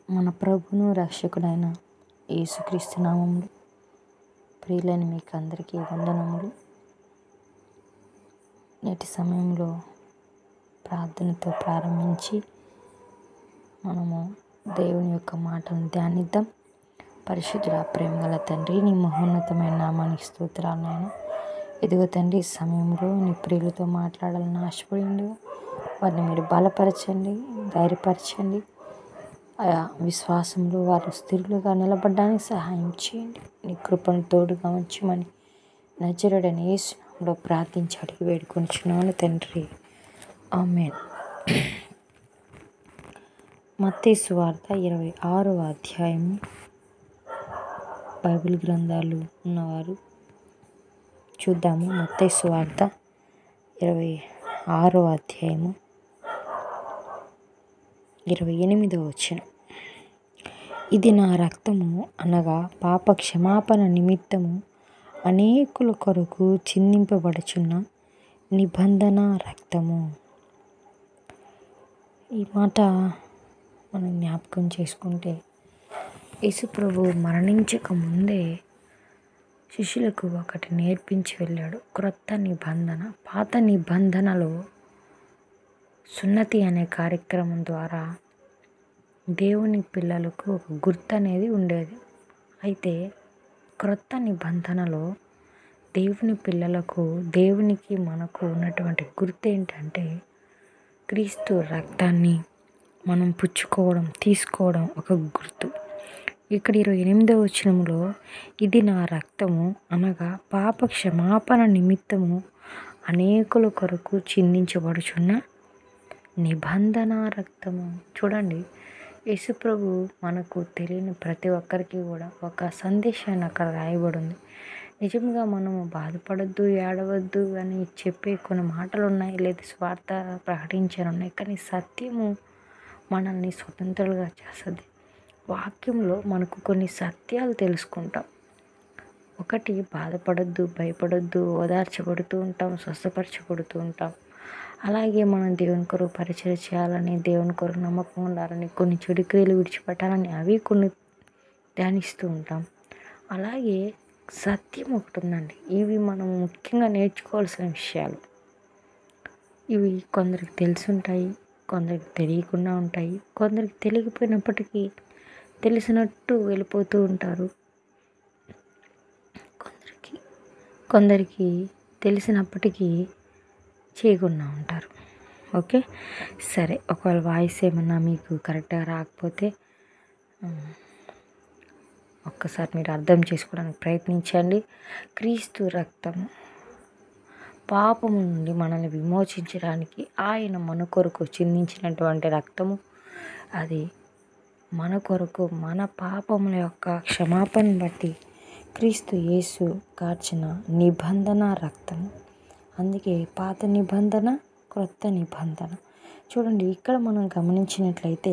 మన ప్రభును రక్షకుడైన యేసుక్రీస్తు నామములు ప్రియులైన మీకు అందరికీ వందనములు నేటి సమయంలో ప్రార్థనతో ప్రారంభించి మనము దేవుని యొక్క మాటను ధ్యానిద్దాం పరిశుద్ధుల ప్రేమగల తండ్రి నీ మహోన్నతమైన నామానికి స్తోత్రాలు నాయన ఎదుగు తండ్రి ఈ సమయంలో నీ ప్రియులతో మాట్లాడాలని ఆశపడిండు వారిని మీరు బలపరచండి ధైర్యపరచండి ఆయా విశ్వాసంలో వారు స్థిరులుగా నిలబడడానికి సహాయం చేయండి నీ కృపను తోడుగా ఉంచమని నజరుడని యేసునామంలో ప్రార్థించి అడిగి వేడుకొనిచున్నాను తండ్రి ఆమెన్ మత్తయి సువార్త ఇరవై ఆరవ అధ్యాయము బైబిల్ గ్రంథాలు ఉన్నవారు చూద్దాము మత్తయి సువార్త ఇరవై ఆరో అధ్యాయము ఇరవై ఎనిమిదో వచ్చిన ఇది నా రక్తము అనగా పాప క్షమాపణ నిమిత్తము అనేకుల కొరకు చిందింపబడుచున్న నిబంధన రక్తము ఈ మాట మనం జ్ఞాపకం చేసుకుంటే యేసుప్రభు మరణించక ముందే శిష్యులకు ఒకటి నేర్పించి వెళ్ళాడు క్రొత్త నిబంధన పాత నిబంధనలో సున్నతి అనే కార్యక్రమం ద్వారా దేవుని పిల్లలకు ఒక గుర్తు అనేది ఉండేది అయితే క్రొత్త నిబంధనలో దేవుని పిల్లలకు దేవునికి మనకు ఉన్నటువంటి గుర్తు ఏంటంటే క్రీస్తు రక్తాన్ని మనం పుచ్చుకోవడం తీసుకోవడం ఒక గుర్తు ఇక్కడ ఇరవై ఎనిమిదవ వచనంలో ఇది నా రక్తము అనగా పాప క్షమాపణ నిమిత్తము అనేకుల కొరకు చిందించబడుచున్న నిబంధన రక్తము చూడండి యేసుప్రభు మనకు తెలియని ప్రతి ఒక్కరికి కూడా ఒక సందేశాన్ని అక్కడ రాయబడి ఉంది నిజంగా మనము బాధపడద్దు ఏడవద్దు అని చెప్పే కొన్ని మాటలు ఉన్నాయి లేదా స్వార్థ ప్రకటించారు ఉన్నాయి కానీ సత్యము మనల్ని స్వతంత్రులుగా చేస్తుంది వాక్యంలో మనకు కొన్ని సత్యాలు తెలుసుకుంటాం ఒకటి బాధపడద్దు భయపడద్దు ఓదార్చబడుతూ ఉంటాం స్వస్థపరచబడుతూ ఉంటాం అలాగే మనం దేవుని కొరకు పరిచయం చేయాలని దేవుని కొరకు నమ్మకం ఉండాలని కొన్ని చెడు క్రియలు విడిచిపెట్టాలని అవి కొన్ని ధ్యానిస్తూ ఉంటాం అలాగే సత్యం ఒకటి ఉందండి ఇవి మనం ముఖ్యంగా నేర్చుకోవాల్సిన విషయాలు ఇవి కొందరికి తెలిసి ఉంటాయి కొందరికి తెలియకుండా ఉంటాయి కొందరికి తెలియకపోయినప్పటికీ తెలిసినట్టు వెళ్ళిపోతూ ఉంటారు కొందరికి కొందరికి తెలిసినప్పటికీ చేయకుండా ఉంటారు ఓకే సరే ఒకవేళ వాయిస్ ఏమన్నా మీకు కరెక్ట్గా రాకపోతే ఒక్కసారి మీరు అర్థం చేసుకోవడానికి ప్రయత్నించండి క్రీస్తు రక్తము పాపము నుండి మనల్ని విమోచించడానికి ఆయన మన కొరకు చిందించినటువంటి రక్తము అది మన కొరకు మన పాపముల యొక్క క్షమాపణ బట్టి క్రీస్తు యేసు కార్చిన నిబంధన రక్తము అందుకే పాత నిబంధన క్రొత్త నిబంధన చూడండి ఇక్కడ మనం గమనించినట్లయితే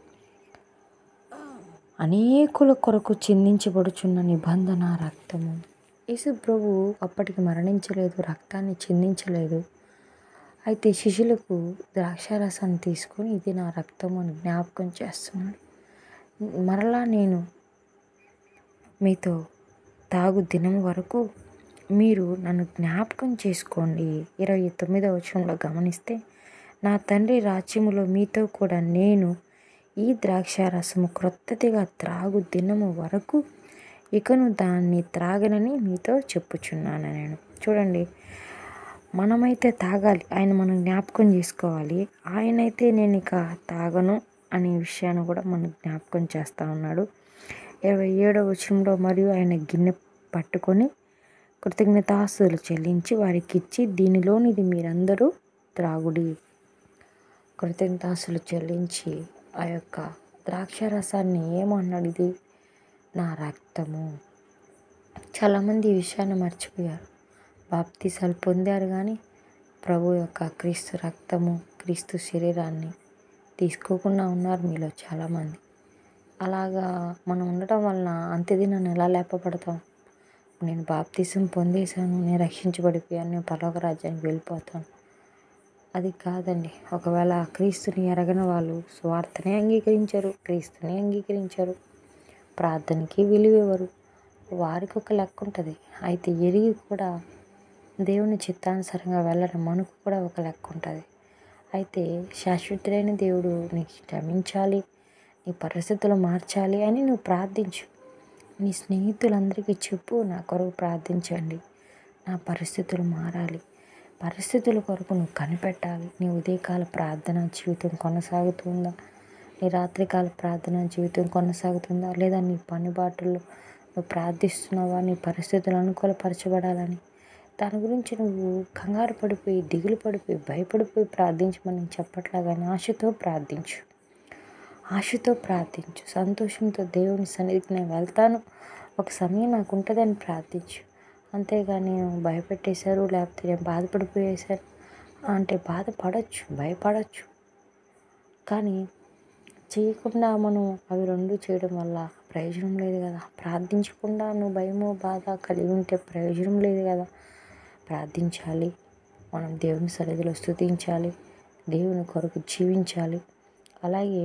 అనేకుల కొరకు చిందించబడుచున్న నిబంధన రక్తము యేసు ప్రభు అప్పటికి మరణించలేదు రక్తాన్ని చిందించలేదు అయితే శిష్యులకు ద్రాక్షారసాన్ని తీసుకొని ఇది నా రక్తం అని జ్ఞాపకం చేస్తున్నాడు మరలా నేను మీతో తాగు దినం వరకు మీరు నన్ను జ్ఞాపకం చేసుకోండి ఇరవై తొమ్మిదవ వచనంలో గమనిస్తే నా తండ్రి రాజ్యములో మీతో కూడా నేను ఈ ద్రాక్షారసము క్రొత్తదిగా త్రాగు దినము వరకు ఇకను దాన్ని త్రాగనని మీతో చెప్పుచున్నాను నేను చూడండి మనమైతే తాగాలి ఆయన మనం జ్ఞాపకం చేసుకోవాలి ఆయనైతే నేను ఇక తాగను అనే విషయాన్ని కూడా మనం జ్ఞాపకం చేస్తూ ఉన్నాడు ఇరవై ఏడవ వచనంలో మరియు ఆయన గిన్నె పట్టుకొని కృతజ్ఞతాస్తులు చెల్లించి వారికి ఇచ్చి దీనిలోనిది మీరందరూ త్రాగుడి కృతజ్ఞతాస్తులు చెల్లించి ఆ యొక్క ద్రాక్షారసాన్ని ఏమన్నాడు ఇది నా రక్తము చాలామంది ఈ విషయాన్ని మర్చిపోయారు బాప్తీసాలు పొందారు కానీ ప్రభు యొక్క క్రీస్తు రక్తము క్రీస్తు శరీరాన్ని తీసుకోకుండా ఉన్నారు మీలో చాలామంది అలాగా మనం ఉండటం వలన అంత్యదినాన్ని ఎలా లేపబడతాం నేను బాప్తీసం పొందేశాను నేను రక్షించబడిపోయాను నేను పరలోక రాజ్యానికి వెళ్ళిపోతాను అది కాదండి ఒకవేళ క్రీస్తుని ఎరగని వాళ్ళు స్వార్థని అంగీకరించరు క్రీస్తుని అంగీకరించరు ప్రార్థనకి విలువెవరు వారికి ఒక లెక్క ఉంటుంది అయితే ఎరిగి కూడా దేవుని చిత్తానుసారంగా వెళ్ళడం మనకు కూడా ఒక లెక్క ఉంటుంది అయితే శాశ్వతుడైన దేవుడు నీకు క్షమించాలి నీ పరిస్థితులు మార్చాలి అని నువ్వు ప్రార్థించు నీ స్నేహితులందరికీ చెప్పు నా కొరకు ప్రార్థించండి నా పరిస్థితులు మారాలి పరిస్థితుల కొరకు నువ్వు కనిపెట్టాలి నీ ఉదయకాల ప్రార్థన జీవితం కొనసాగుతుందా నీ రాత్రికాల ప్రార్థన జీవితం కొనసాగుతుందా లేదా నీ పని బాటల్లో నువ్వు ప్రార్థిస్తున్నావా నీ పరిస్థితులు అనుకూలపరచబడాలని దాని గురించి నువ్వు కంగారు పడిపోయి దిగులు పడిపోయి భయపడిపోయి ప్రార్థించమని నేను చెప్పట్లా కానీ ఆశతో ప్రార్థించు ఆశతో ప్రార్థించు సంతోషంతో దేవుని సన్నిధికి నేను వెళ్తాను ఒక సమయం నాకు ఉంటుందని ప్రార్థించు అంతేగాని నేను భయపెట్టేశారు లేకపోతే నేను బాధపడిపోయేశారు అంటే బాధపడచ్చు భయపడచ్చు కానీ చేయకుండా మనం అవి రెండు చేయడం వల్ల ప్రయోజనం లేదు కదా ప్రార్థించకుండా నువ్వు భయమో బాధ కలిగి ఉంటే ప్రయోజనం లేదు కదా ప్రార్థించాలి మనం దేవుని సన్నిధిలో స్థుతించాలి దేవుని కొరకు జీవించాలి అలాగే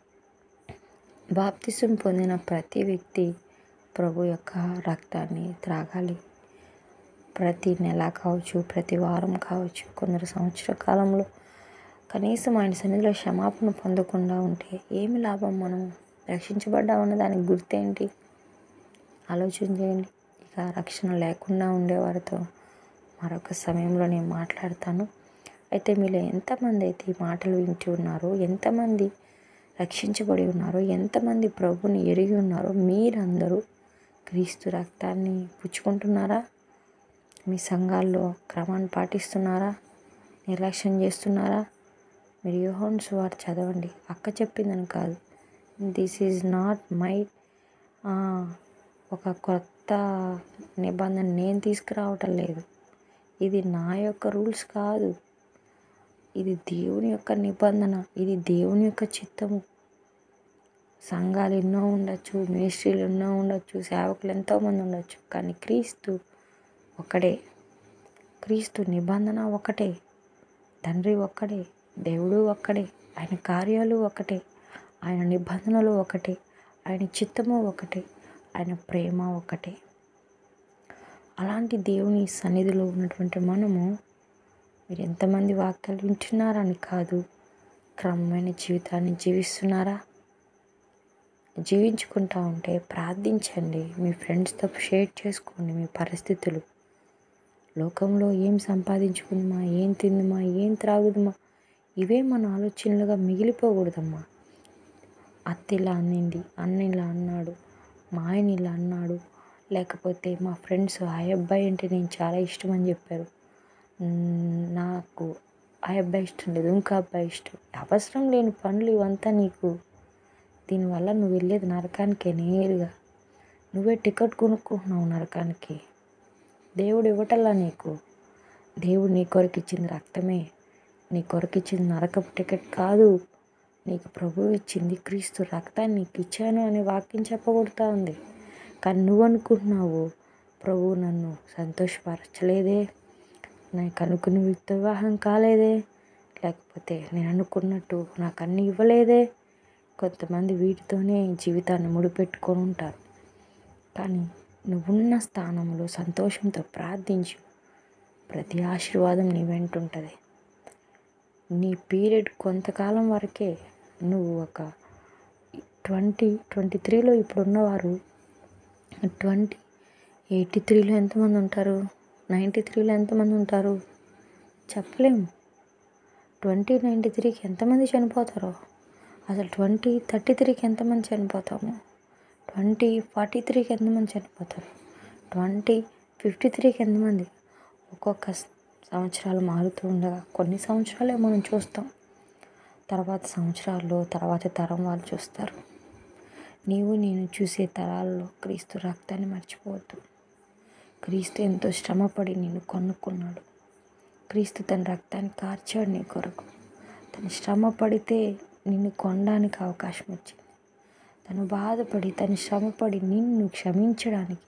బాప్తిసం పొందిన ప్రతి వ్యక్తి ప్రభు యొక్క రక్తాన్ని త్రాగాలి ప్రతి నెల కావచ్చు ప్రతి వారం కావచ్చు కొందరు సంవత్సర కాలంలో కనీసం ఆయన సన్నిధిలో క్షమాపణ పొందకుండా ఉంటే ఏమి లాభం మనం రక్షించబడ్డామన్న దానికి గుర్తేంటి ఆలోచన చేయండి ఇక రక్షణ లేకుండా ఉండేవారితో మరొక సమయంలో నేను మాట్లాడతాను అయితే మీలో ఎంతమంది అయితే ఈ మాటలు వింటూ ఉన్నారో ఎంతమంది రక్షించబడి ఉన్నారో ఎంతమంది ప్రభుని ఎరిగి ఉన్నారో మీరందరూ క్రీస్తు రక్తాన్ని పుచ్చుకుంటున్నారా మీ సంఘాల్లో క్రమాన్ని పాటిస్తున్నారా నిర్లక్ష్యం చేస్తున్నారా మీరు యోహోన్ సువార్ చదవండి అక్క చెప్పిందని కాదు దిస్ ఈజ్ నాట్ మై ఒక కొత్త నిబంధన నేను తీసుకురావటం లేదు ఇది నా యొక్క రూల్స్ కాదు ఇది దేవుని యొక్క నిబంధన ఇది దేవుని యొక్క చిత్తము సంఘాలు ఎన్నో ఉండొచ్చు మినిస్ట్రీలు ఎన్నో ఉండొచ్చు సేవకులు ఎంతోమంది ఉండొచ్చు కానీ క్రీస్తు ఒకడే క్రీస్తు నిబంధన ఒకటే తండ్రి ఒక్కడే దేవుడు ఒక్కడే ఆయన కార్యాలు ఒకటే ఆయన నిబంధనలు ఒకటే ఆయన చిత్తము ఒకటే ఆయన ప్రేమ ఒకటే అలాంటి దేవుని సన్నిధిలో ఉన్నటువంటి మనము మీరు ఎంతమంది వాక్యాలు వింటున్నారని కాదు క్రమమైన జీవితాన్ని జీవిస్తున్నారా జీవించుకుంటా ఉంటే ప్రార్థించండి మీ ఫ్రెండ్స్తో షేర్ చేసుకోండి మీ పరిస్థితులు లోకంలో ఏం సంపాదించుకుందామా ఏం తిందుమా ఏం త్రాగుదమా ఇవే మన ఆలోచనలుగా మిగిలిపోకూడదమ్మా అత్త ఇలా అన్నింది అన్న ఇలా అన్నాడు మా ఆయన ఇలా అన్నాడు లేకపోతే మా ఫ్రెండ్స్ ఆ అబ్బాయి అంటే నేను చాలా ఇష్టం అని చెప్పారు నాకు ఆ అబ్బాయి ఇష్టం లేదు ఇంకా అబ్బాయి ఇష్టం అవసరం లేని పనులు ఇవంతా నీకు దీనివల్ల నువ్వు వెళ్ళేది నరకానికే నేరుగా నువ్వే టికెట్ కొనుక్కుంటున్నావు నరకానికి దేవుడు ఇవ్వటల్లా నీకు దేవుడు నీ కొరకు ఇచ్చింది రక్తమే నీ కొరకు ఇచ్చింది నరకపు టికెట్ కాదు నీకు ప్రభు ఇచ్చింది క్రీస్తు రక్తాన్ని నీకు ఇచ్చాను అనే వాక్యం చెప్పబడుతూ ఉంది కానీ నువ్వు అనుకుంటున్నావు ప్రభు నన్ను సంతోషపరచలేదే నాకు అనుకున్న వివాహం కాలేదే లేకపోతే నేను అనుకున్నట్టు నాకు అన్ని ఇవ్వలేదే కొంతమంది వీటితోనే జీవితాన్ని ముడిపెట్టుకొని ఉంటారు కానీ నువ్వున్న స్థానంలో సంతోషంతో ప్రార్థించు ప్రతి ఆశీర్వాదం నీ వెంట ఉంటుంది నీ పీరియడ్ కొంతకాలం వరకే నువ్వు ఒక ట్వంటీ ట్వంటీ త్రీలో ఇప్పుడు ఉన్నవారు ట్వంటీ ఎయిటీ త్రీలో ఎంతమంది ఉంటారు నైంటీ త్రీలో ఎంతమంది ఉంటారు చెప్పలేము ట్వంటీ నైంటీ త్రీకి ఎంతమంది చనిపోతారో అసలు ట్వంటీ థర్టీ త్రీకి ఎంతమంది చనిపోతాము ట్వంటీ ఫార్టీ త్రీకి ఎంతమంది చనిపోతారు ట్వంటీ ఫిఫ్టీ త్రీకి ఎంతమంది ఒక్కొక్క సంవత్సరాలు మారుతూ ఉండగా కొన్ని సంవత్సరాలే మనం చూస్తాం తర్వాత సంవత్సరాల్లో తర్వాత తరం వాళ్ళు చూస్తారు నీవు నేను చూసే తరాల్లో క్రీస్తు రక్తాన్ని మర్చిపోవద్దు క్రీస్తు ఎంతో శ్రమపడి నిన్ను కొనుక్కున్నాడు క్రీస్తు తన రక్తాన్ని కార్చాడు నీ కొరకు తను శ్రమ పడితే నిన్ను కొనడానికి అవకాశం వచ్చింది తను బాధపడి తను శ్రమపడి నిన్ను క్షమించడానికి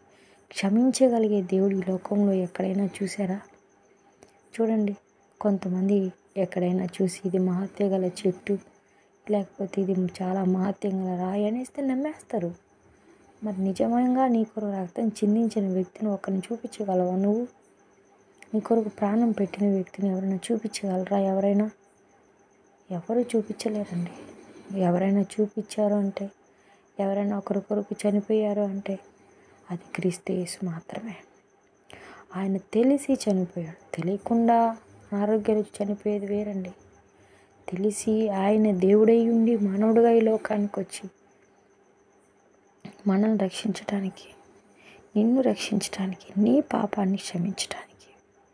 క్షమించగలిగే దేవుడు ఈ లోకంలో ఎక్కడైనా చూసారా చూడండి కొంతమంది ఎక్కడైనా చూసి ఇది మహత్య గల చెట్టు లేకపోతే ఇది చాలా మహత్యం గల రాయి అనేస్తే నమ్మేస్తారు మరి నిజంగా నీ కొరకు రక్తం చిందించిన వ్యక్తిని ఒకరిని చూపించగలవా నువ్వు నీ కొరకు ప్రాణం పెట్టిన వ్యక్తిని ఎవరైనా చూపించగలరా ఎవరైనా ఎవరు చూపించలేరండి ఎవరైనా చూపించారు అంటే ఎవరైనా ఒకరి కొరకు చనిపోయారు అంటే అది క్రీస్తు యేసు మాత్రమే ఆయన తెలిసి చనిపోయాడు తెలియకుండా ఆరోగ్యాలు చనిపోయేది వేరండి తెలిసి ఆయన దేవుడై ఉండి మానవుడిగా ఈ లోకానికి వచ్చి మనల్ని రక్షించటానికి నిన్ను రక్షించటానికి నీ పాపాన్ని క్షమించటానికి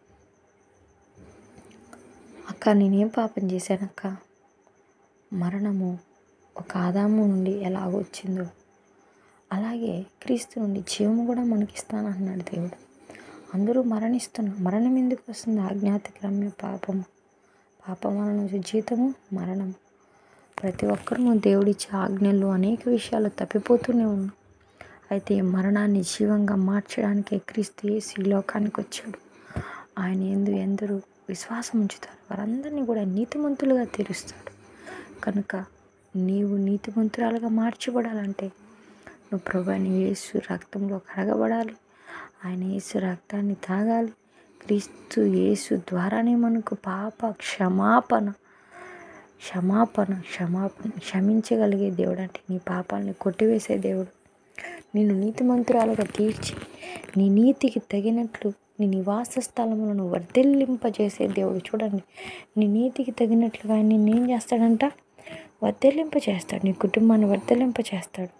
అక్క నేనేం పాపం చేశానక్క మరణము ఒక ఆదాము నుండి ఎలాగ వచ్చిందో అలాగే క్రీస్తు నుండి జీవము కూడా మనకిస్తానన్నాడు దేవుడు అందరూ మరణిస్తున్నాం మరణం ఎందుకు వస్తుంది ఆజ్ఞాతక్రమ్య పాపము పాపం వలన జీతము మరణం ప్రతి ఒక్కరూ దేవుడిచ్చే ఆజ్ఞలు అనేక విషయాలు తప్పిపోతూనే ఉన్నాం అయితే ఈ మరణాన్ని జీవంగా మార్చడానికే క్రీస్తు యేసు ఈ లోకానికి వచ్చాడు ఆయన ఎందు ఎందరూ విశ్వాసం ఉంచుతారు వారందరినీ కూడా నీతిమంతులుగా తీరుస్తాడు కనుక నీవు నీతిమంతురాలుగా మార్చబడాలంటే నువ్వు ప్రభాని యేసు రక్తంలో కడగబడాలి ఆయన యేసు రక్తాన్ని తాగాలి క్రీస్తు యేసు ద్వారానే మనకు పాప క్షమాపణ క్షమాపణ క్షమాపణ క్షమించగలిగే దేవుడు అంటే నీ పాపాలని కొట్టివేసే దేవుడు నిన్ను నీతిమంతురాలుగా తీర్చి నీ నీతికి తగినట్లు నీ నివాస స్థలములను వర్ధిల్లింపజేసే దేవుడు చూడండి నీ నీతికి తగినట్లుగా ఆయన నిన్నేం చేస్తాడంట వర్ధిల్లింప చేస్తాడు నీ కుటుంబాన్ని వర్ధిల్లింప చేస్తాడు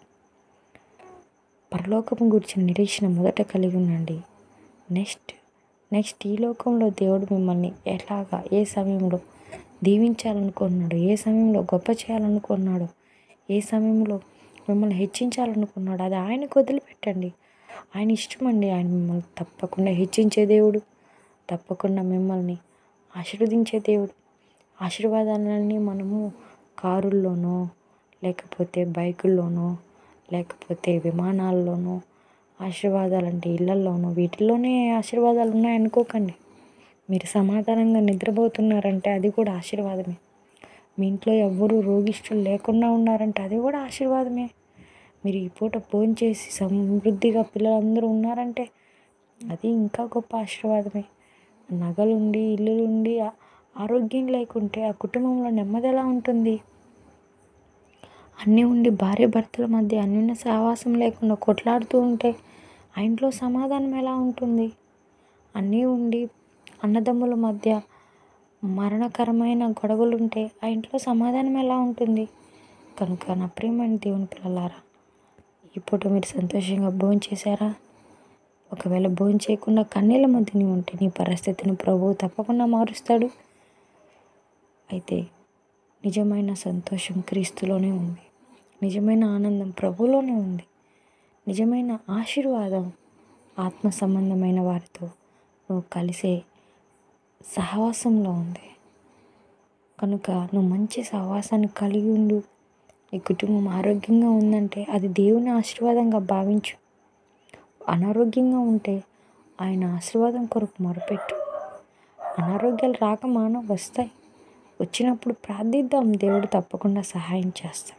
పరలోకం గురించి నిరీక్షణ మొదట కలిగి ఉండండి నెక్స్ట్ నెక్స్ట్ ఈ లోకంలో దేవుడు మిమ్మల్ని ఎలాగా ఏ సమయంలో దీవించాలనుకున్నాడు ఏ సమయంలో గొప్ప చేయాలనుకున్నాడు ఏ సమయంలో మిమ్మల్ని హెచ్చించాలనుకున్నాడు అది ఆయనకు వదిలిపెట్టండి ఆయన ఇష్టమండి ఆయన మిమ్మల్ని తప్పకుండా హెచ్చించే దేవుడు తప్పకుండా మిమ్మల్ని ఆశీర్వదించే దేవుడు ఆశీర్వాదాలన్నీ మనము కారుల్లోనో లేకపోతే బైకుల్లోనో లేకపోతే విమానాల్లోనో ఆశీర్వాదాలు అంటే ఇళ్లల్లోనో వీటిల్లోనే ఆశీర్వాదాలు ఉన్నాయనుకోకండి మీరు సమాధానంగా నిద్రపోతున్నారంటే అది కూడా ఆశీర్వాదమే మీ ఇంట్లో ఎవ్వరూ రోగిష్ఠులు లేకుండా ఉన్నారంటే అది కూడా ఆశీర్వాదమే మీరు ఈ పూట భోంచేసి సమృద్ధిగా పిల్లలందరూ ఉన్నారంటే అది ఇంకా గొప్ప ఆశీర్వాదమే నగలుండి ఇల్లులుండి ఆ- ఆరోగ్యం లేకుంటే ఆ కుటుంబంలో నెమ్మది ఎలా ఉంటుంది అన్నీ ఉండి భార్య భర్తల మధ్య అన్యోన్య సహవాసం లేకుండా కొట్లాడుతూ ఉంటే ఆ ఇంట్లో సమాధానం ఎలా ఉంటుంది అన్నీ ఉండి అన్నదమ్ముల మధ్య మరణకరమైన గొడవలు ఉంటే ఆ ఇంట్లో సమాధానం ఎలా ఉంటుంది కనుక నా ప్రియమైన దేవుని పిల్లలారా ఇప్పుడు మీరు సంతోషంగా భోజనం చేశారా ఒకవేళ భోజనం చేయకుండా కన్నీళ్ళ మధ్య నీ ఉంటే నీ పరిస్థితిని ప్రభువు తప్పకుండా మారుస్తాడు అయితే నిజమైన సంతోషం క్రీస్తులోనే ఉంది నిజమైన ఆనందం ప్రభులోనే ఉంది నిజమైన ఆశీర్వాదం ఆత్మ సంబంధమైన వారితో నువ్వు కలిసే సహవాసంలో ఉంది కనుక నువ్వు మంచి సహవాసాన్ని కలిగి ఉండు నీ కుటుంబం ఆరోగ్యంగా ఉందంటే అది దేవుని ఆశీర్వాదంగా భావించు అనారోగ్యంగా ఉంటే ఆయన ఆశీర్వాదం కొరకు మొరపెట్టు అనారోగ్యాలు రాక మానవ వస్తాయి వచ్చినప్పుడు ప్రార్థిద్దాం దేవుడు తప్పకుండా సహాయం చేస్తాడు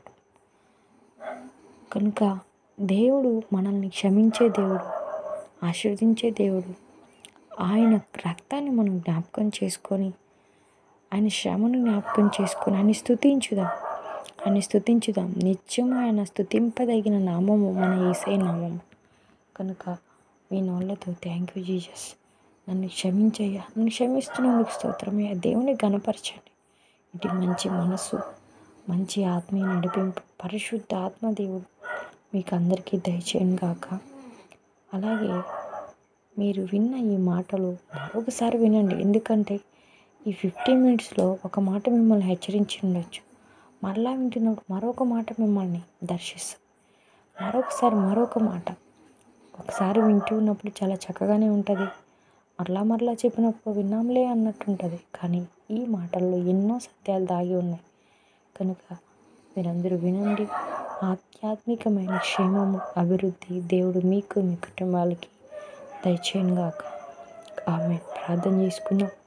కనుక దేవుడు మనల్ని క్షమించే దేవుడు ఆశీర్వదించే దేవుడు ఆయన రక్తాన్ని మనం జ్ఞాపకం చేసుకొని ఆయన శ్రమను జ్ఞాపకం చేసుకొని ఆయన స్తుతించుదాం ఆయన స్తుతించుదాం నిత్యం ఆయన స్తుతింపదగిన నామము మన ఏసై నామము కనుక మీ నోళ్ళతో థ్యాంక్ యూ జీసస్ నన్ను క్షమించయ్యా నన్ను క్షమిస్తున్నందుకు స్తోత్రమయ్యా దేవుని గణపరచండి ఇటు మంచి మనసు మంచి ఆత్మీయ నడిపింపు పరిశుద్ధ ఆత్మదేవుడు మీకు అందరికీ దయచేయను గాక అలాగే మీరు విన్న ఈ మాటలు మరొకసారి వినండి ఎందుకంటే ఈ ఫిఫ్టీన్ మినిట్స్లో ఒక మాట మిమ్మల్ని హెచ్చరించి ఉండొచ్చు మరలా వింటున్నప్పుడు మరొక మాట మిమ్మల్ని దర్శిస్తుంది మరొకసారి మరొక మాట ఒకసారి వింటూ ఉన్నప్పుడు చాలా చక్కగానే ఉంటుంది మరలా మరలా చెప్పినప్పుడు విన్నాంలే అన్నట్టు ఉంటుంది కానీ ఈ మాటల్లో ఎన్నో సత్యాలు దాగి ఉన్నాయి కనుక మీరందరూ వినండి ఆధ్యాత్మికమైన క్షేమము అభివృద్ధి దేవుడు మీకు మీ కుటుంబాలకి దయచేయనుగాక ఆమె ప్రార్థన చేసుకుందాం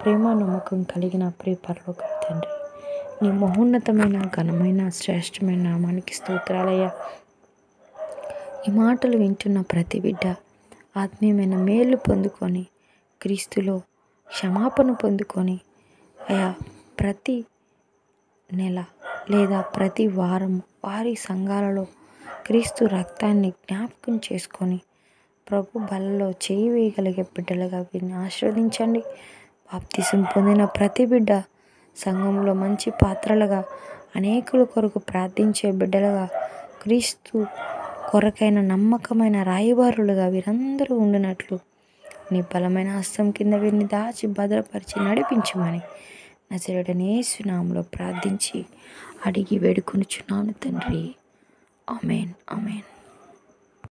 ప్రేమ నమ్మకం కలిగిన ప్రియ పరలోక తండ్రి నీ మహోన్నతమైన ఘనమైన శ్రేష్టమైన నామానికి స్తోత్రాలయ్యా ఈ మాటలు వింటున్న ప్రతి బిడ్డ ఆత్మీయమైన మేలు పొందుకొని క్రీస్తులో క్షమాపణ పొందుకొని అయా ప్రతి నెల లేదా ప్రతి వారం వారి సంఘాలలో క్రీస్తు రక్తాన్ని జ్ఞాపకం చేసుకొని ప్రభు బలలో చేయి వేయగలిగే బిడ్డలుగా వీరిని ఆశీర్వదించండి బాప్తిసం పొందిన ప్రతి బిడ్డ సంఘంలో మంచి పాత్రలుగా అనేకుల కొరకు ప్రార్థించే బిడ్డలుగా క్రీస్తు కొరకైన నమ్మకమైన రాయబారులుగా వీరందరూ ఉండినట్లు నీ బలమైన హస్తం కింద వీరిని దాచి భద్రపరిచి నడిపించమని నజరడనే సునాములో ప్రార్థించి అడిగి వేడుకొనుచున్నాను తండ్రి ఆమెన్ ఆమెన్